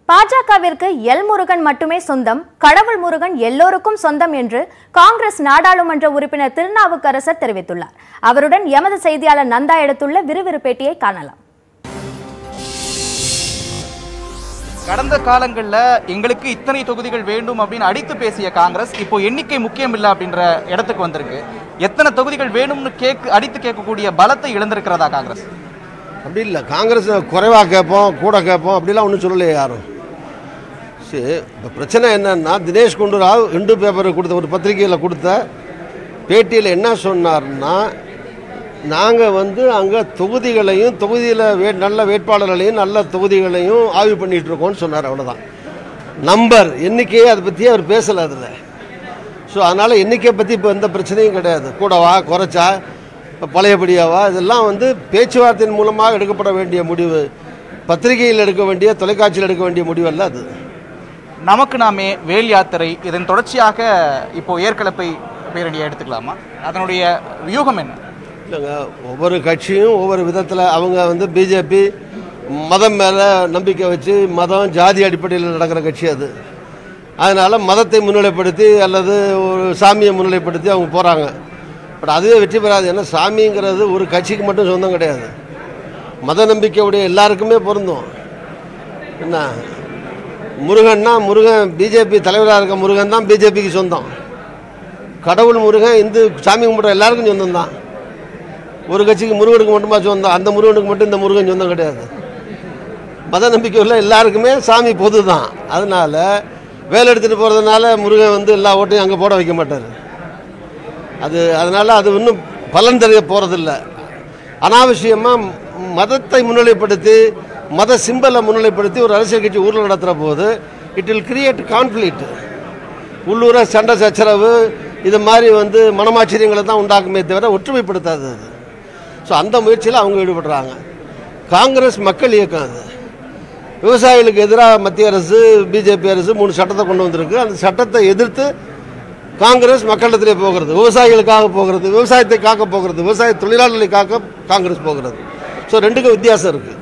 பாஜகவிற்கு எல் முருகன் மட்டுமே சொந்தம் கடவுள் முருகன் எல்லோருக்கும் சொந்தம் என்று காங்கிரஸ் நாடாளுமன்ற உறுப்பினர் திருநாவுக்கரசர் தெரிவித்துள்ளார் அவருடன் எமது செய்தியாளர் நந்தா எடுத்துள்ள விறுவிறு பேட்டியை காணலாம் கடந்த காலங்களில் எங்களுக்கு இத்தனை தொகுதிகள் வேண்டும் அப்படின்னு அடித்து பேசிய காங்கிரஸ் இப்போ எண்ணிக்கை முக்கியம் இல்லை அப்படின்ற இடத்துக்கு வந்திருக்கு எத்தனை தொகுதிகள் வேணும்னு கேக்கு அடித்து கேட்கக்கூடிய பலத்தை இழந்திருக்கிறதா காங்கிரஸ் அப்படி இல்லை காங்கிரஸ் குறைவாக கேட்போம் கூட கேட்போம் அப்படிலாம் ஒன்றும் சொல்லலையே யாரும் சரி இப்போ பிரச்சனை என்னன்னா தினேஷ் குண்டு ராவ் இந்து பேப்பர் கொடுத்த ஒரு பத்திரிகையில் கொடுத்த பேட்டியில் என்ன சொன்னார்னா நாங்கள் வந்து அங்கே தொகுதிகளையும் தொகுதியில் வே நல்ல வேட்பாளர்களையும் நல்ல தொகுதிகளையும் ஆய்வு பண்ணிகிட்டு இருக்கோம்னு சொன்னார் அவ்வளோதான் நம்பர் எண்ணிக்கையே அதை பற்றி அவர் பேசலை அதில் ஸோ அதனால் எண்ணிக்கையை பற்றி இப்போ எந்த பிரச்சனையும் கிடையாது கூடவா குறைச்சா இப்போ பழையபடியாவா இதெல்லாம் வந்து பேச்சுவார்த்தையின் மூலமாக எடுக்கப்பட வேண்டிய முடிவு பத்திரிகையில் எடுக்க வேண்டிய தொலைக்காட்சியில் எடுக்க வேண்டிய முடிவு அல்ல அது நமக்கு நாமே வேல் யாத்திரை இதன் தொடர்ச்சியாக இப்போ ஏற்கலப்பை பேரணியை எடுத்துக்கலாமா அதனுடைய வியூகம் என்ன இல்லைங்க ஒவ்வொரு கட்சியும் ஒவ்வொரு விதத்தில் அவங்க வந்து பிஜேபி மதம் மேலே நம்பிக்கை வச்சு மதம் ஜாதி அடிப்படையில் நடக்கிற கட்சி அது அதனால் மதத்தை முன்னிலைப்படுத்தி அல்லது ஒரு சாமியை முன்னிலைப்படுத்தி அவங்க போகிறாங்க பட் அதுவே வெற்றி பெறாது ஏன்னா சாமிங்கிறது ஒரு கட்சிக்கு மட்டும் சொந்தம் கிடையாது மத நம்பிக்கையுடைய எல்லாருக்குமே பொருந்தும் என்ன முருகன்னா முருகன் பிஜேபி தலைவராக இருக்க முருகன் தான் பிஜேபிக்கு சொந்தம் கடவுள் முருகன் இந்து சாமி கும்பிட்ற எல்லாருக்கும் சொந்தம் தான் ஒரு கட்சிக்கு முருகனுக்கு மட்டுமா சொந்தம் அந்த முருகனுக்கு மட்டும் இந்த முருகன் சொந்தம் கிடையாது மத நம்பிக்கை உள்ள எல்லாருக்குமே சாமி பொது தான் அதனால வேலை எடுத்துகிட்டு போகிறதுனால முருகன் வந்து எல்லா ஓட்டையும் அங்கே போட வைக்க மாட்டார் அது அதனால் அது இன்னும் பலன் தெரிய போகிறதில்ல அனாவசியமாக மதத்தை முன்னிலைப்படுத்தி மத சிம்பலை முன்னிலைப்படுத்தி ஒரு அரசியல் கட்சி ஊரில் நடத்துகிற போது இட் வில் கிரியேட் கான்ஃப்ளிக்ட் உள்ளூர சண்டை சச்சரவு இது மாதிரி வந்து மனமாச்சரியங்களை தான் உண்டாக்குமே தவிர ஒற்றுமைப்படுத்தாது அது ஸோ அந்த முயற்சியில் அவங்க ஈடுபடுறாங்க காங்கிரஸ் மக்கள் இயக்கம் அது விவசாயிகளுக்கு எதிராக மத்திய அரசு பிஜேபி அரசு மூணு சட்டத்தை கொண்டு வந்திருக்கு அந்த சட்டத்தை எதிர்த்து காங்கிரஸ் மக்களிடத்திலே போகிறது விவசாயிகளுக்காக போகிறது விவசாயத்தை காக்க போகிறது விவசாய தொழிலாளர்களை காக்க காங்கிரஸ் போகிறது ஸோ ரெண்டுக்கும் வித்தியாசம் இருக்குது